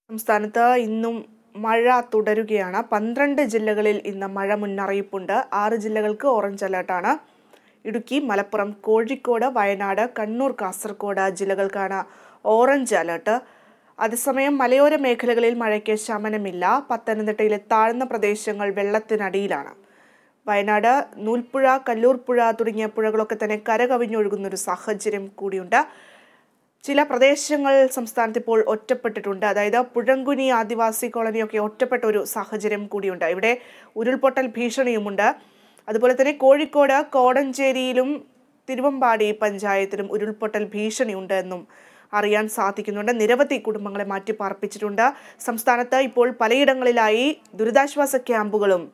സംസ്ഥാനത്ത് ഇന്നും മഴ തുടരുകയാണ് പന്ത്രണ്ട് ജില്ലകളിൽ ഇന്ന് മഴ മുന്നറിയിപ്പുണ്ട് ആറ് ജില്ലകൾക്ക് ഓറഞ്ച് അലേർട്ടാണ് ഇടുക്കി മലപ്പുറം കോഴിക്കോട് വയനാട് കണ്ണൂർ കാസർഗോഡ് ജില്ലകൾക്കാണ് ഓറഞ്ച് അലേർട്ട് അതേസമയം മലയോര മേഖലകളിൽ മഴയ്ക്ക് ശമനമില്ല പത്തനംതിട്ടയിലെ താഴ്ന്ന പ്രദേശങ്ങൾ വെള്ളത്തിനടിയിലാണ് വയനാട് നൂൽപ്പുഴ കല്ലൂർപ്പുഴ തുടങ്ങിയ പുഴകളൊക്കെ തന്നെ കരകവിഞ്ഞൊഴുകുന്ന ഒരു സാഹചര്യം കൂടിയുണ്ട് ചില പ്രദേശങ്ങൾ സംസ്ഥാനത്ത് ഇപ്പോൾ ഒറ്റപ്പെട്ടിട്ടുണ്ട് അതായത് പുഴങ്കുനി ആദിവാസി കോളനിയൊക്കെ ഒറ്റപ്പെട്ട ഒരു സാഹചര്യം കൂടിയുണ്ട് ഇവിടെ ഉരുൾപൊട്ടൽ ഭീഷണിയുമുണ്ട് അതുപോലെ തന്നെ കോഴിക്കോട് കോടഞ്ചേരിയിലും തിരുവമ്പാടി പഞ്ചായത്തിലും ഉരുൾപൊട്ടൽ ഭീഷണിയുണ്ട് എന്നും അറിയാൻ സാധിക്കുന്നുണ്ട് നിരവധി കുടുംബങ്ങളെ മാറ്റി പാർപ്പിച്ചിട്ടുണ്ട് സംസ്ഥാനത്ത് ഇപ്പോൾ പലയിടങ്ങളിലായി ദുരിതാശ്വാസ ക്യാമ്പുകളും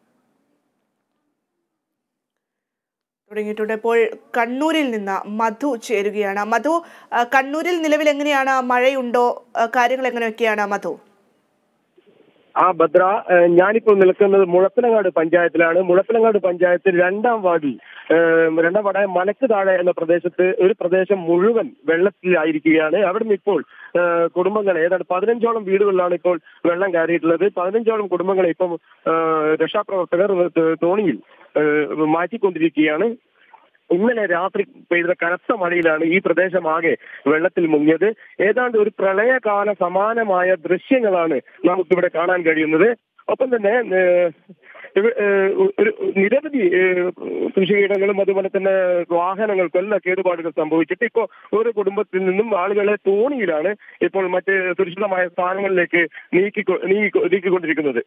തുടങ്ങിയിട്ടുണ്ട് ഇപ്പോൾ കണ്ണൂരിൽ നിന്ന് മധു ചേരുകയാണ് മധു ആ, കണ്ണൂരിൽ നിലവിൽ എങ്ങനെയാണ് മഴയുണ്ടോ ആ, കാര്യങ്ങൾ എങ്ങനെയൊക്കെയാണ് മധു ആ ഭദ്ര ഏഹ് ഞാനിപ്പോൾ നിൽക്കുന്നത് മുഴപ്പിലങ്ങാട് പഞ്ചായത്തിലാണ് മുഴപ്പിലങ്ങാട് പഞ്ചായത്തിൽ രണ്ടാം വാർഡിൽ ഏഹ് രണ്ടാം വാർഡായ മലക്ക് താഴെ എന്ന പ്രദേശത്ത് ഒരു പ്രദേശം മുഴുവൻ വെള്ളത്തിലായിരിക്കുകയാണ് അവിടുന്ന് ഇപ്പോൾ ഏഹ് കുടുംബങ്ങൾ ഏതാണ്ട് പതിനഞ്ചോളം വീടുകളിലാണ് ഇപ്പോൾ വെള്ളം കയറിയിട്ടുള്ളത് പതിനഞ്ചോളം കുടുംബങ്ങളെ ഇപ്പം ഏഹ് രക്ഷാപ്രവർത്തകർ ഏഹ് തോണിയിൽ ഏഹ് മാറ്റിക്കൊണ്ടിരിക്കുകയാണ് ഇന്നലെ രാത്രി പെയ്ത കനത്ത മഴയിലാണ് ഈ പ്രദേശമാകെ വെള്ളത്തിൽ മുങ്ങിയത് ഏതാണ്ട് ഒരു പ്രളയകാല സമാനമായ ദൃശ്യങ്ങളാണ് നമുക്കിവിടെ കാണാൻ കഴിയുന്നത് ഒപ്പം തന്നെ ഏഹ്, ഇവ- ഏഹ്, ഒരു നിരവധി ഏഹ്, കൃഷിയിടങ്ങളും അതുപോലെ തന്നെ വാഹനങ്ങൾക്കെല്ലാം കേടുപാടുകൾ സംഭവിച്ചിട്ട് ഇപ്പോൾ ഒരു കുടുംബത്തിൽ നിന്നും ആളുകളെ തോണിയിലാണ് ഇപ്പോൾ മറ്റ് സുരക്ഷിതമായ സ്ഥാനങ്ങളിലേക്ക് നീക്കി നീക്കി നീക്കിക്കൊണ്ടിരിക്കുന്നത്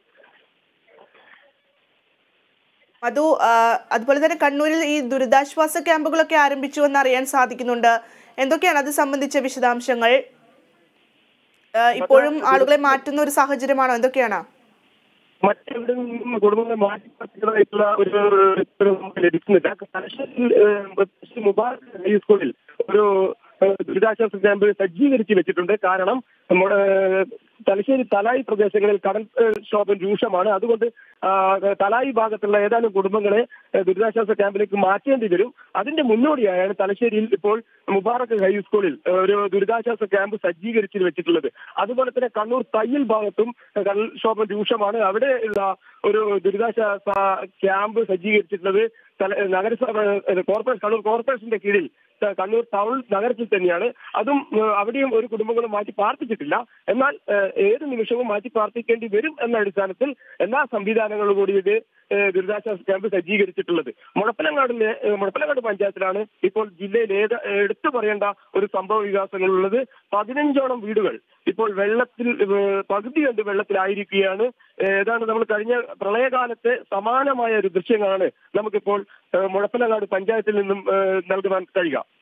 മധു ആ, അതുപോലെ തന്നെ കണ്ണൂരിൽ ഈ ദുരിതാശ്വാസ ക്യാമ്പുകളൊക്കെ ആരംഭിച്ചു എന്ന് അറിയാൻ സാധിക്കുന്നുണ്ട് എന്തൊക്കെയാണ് അത് സംബന്ധിച്ച വിശദാംശങ്ങൾ ആ, ഇപ്പോഴും ആളുകളെ മാറ്റുന്ന ഒരു സാഹചര്യമാണോ എന്തൊക്കെയാണ് മറ്റെവിടെ നിന്നും കുടുംബങ്ങളെ മാറ്റിപ്പറച്ചിട്ടുള്ള ഒരു ഒരു നമുക്ക് ലഭിക്കുന്നില്ല തലശ്ശേരിയിൽ ഏഹ്, ശ്രീ മുബാറക് ഹൈസ്കൂളിൽ ഒരു ഏഹ്, ദുരിതാശ്വാസ ക്യാമ്പ് സജ്ജീകരിച്ച് വെച്ചിട്ടുണ്ട് കാരണം നമ്മുടെ ഏഹ്, തലശ്ശേരി തലായി പ്രദേശങ്ങളിൽ കടൽ ഏഹ്, ക്ഷോഭം രൂക്ഷമാണ് അതുകൊണ്ട് ആ, തലായി ഭാഗത്തുള്ള ഏതാനും കുടുംബങ്ങളെ ഏഹ്, ദുരിതാശ്വാസ ക്യാമ്പിലേക്ക് മാറ്റേണ്ടി വരും അതിന്റെ മുന്നോടിയായാണ് തലശ്ശേരിയിൽ ഇപ്പോൾ മുബാറക് ഹൈസ്കൂളിൽ ഏഹ്, ഒരു ദുരിതാശ്വാസ ക്യാമ്പ് സജ്ജീകരിച്ച് വെച്ചിട്ടുള്ളത് അതുപോലെ തന്നെ കണ്ണൂർ തയ്യൽ ഭാഗത്തും കടൽക്ഷോഭം രൂക്ഷമാണ് അവിടെ ഉള്ള ഒരു ദുരിതാശ്വാസ ക്യാമ്പ് സജ്ജീകരിച്ചിട്ടുള്ളത് തല- നഗരസഭ ഏഹ്, കോർപ്പറേഷൻ കണ്ണൂർ കോർപ്പറേഷന്റെ കീഴിൽ ത- കണ്ണൂർ ടൗൺ നഗരത്തിൽ തന്നെയാണ് അതും ഏഹ്, അവിടെയും ഒരു കുടുംബങ്ങളും മാറ്റി പാർപ്പിച്ചിട്ടില്ല എന്നാൽ ഏഹ്, ഏത് നിമിഷവും മാറ്റി പാർപ്പിക്കേണ്ടി വരും എന്ന അടിസ്ഥാനത്തിൽ എല്ലാ സംവിധാനങ്ങളും കൂടി ഇത് ഏഹ്, ദുരിതാശ്വാസ ക്യാമ്പ് സജ്ജീകരിച്ചിട്ടുള്ളത് മുഴപ്പലങ്ങാടിലെ ഏഹ്, മുഴപ്പലങ്ങാട് പഞ്ചായത്തിലാണ് ഇപ്പോൾ ജില്ലയിൽ ഏത് എടുത്തു പറയേണ്ട ഒരു സംഭവ വികാസങ്ങളുള്ളത് പതിനഞ്ചോളം വീടുകൾ ഇപ്പോൾ വെള്ളത്തിൽ ഏഹ്, പകുതി കണ്ട് വെള്ളത്തിലായിരിക്കുകയാണ് ഏഹ്, ഏതാണ്ട് നമ്മൾ കഴിഞ്ഞ പ്രളയകാലത്തെ സമാനമായ ഒരു ദൃശ്യങ്ങളാണ് നമുക്കിപ്പോൾ ഏഹ്, മുഴപ്പലങ്ങാട് പഞ്ചായത്തിൽ നിന്നും ഏഹ്, നൽകുവാൻ കഴിയുക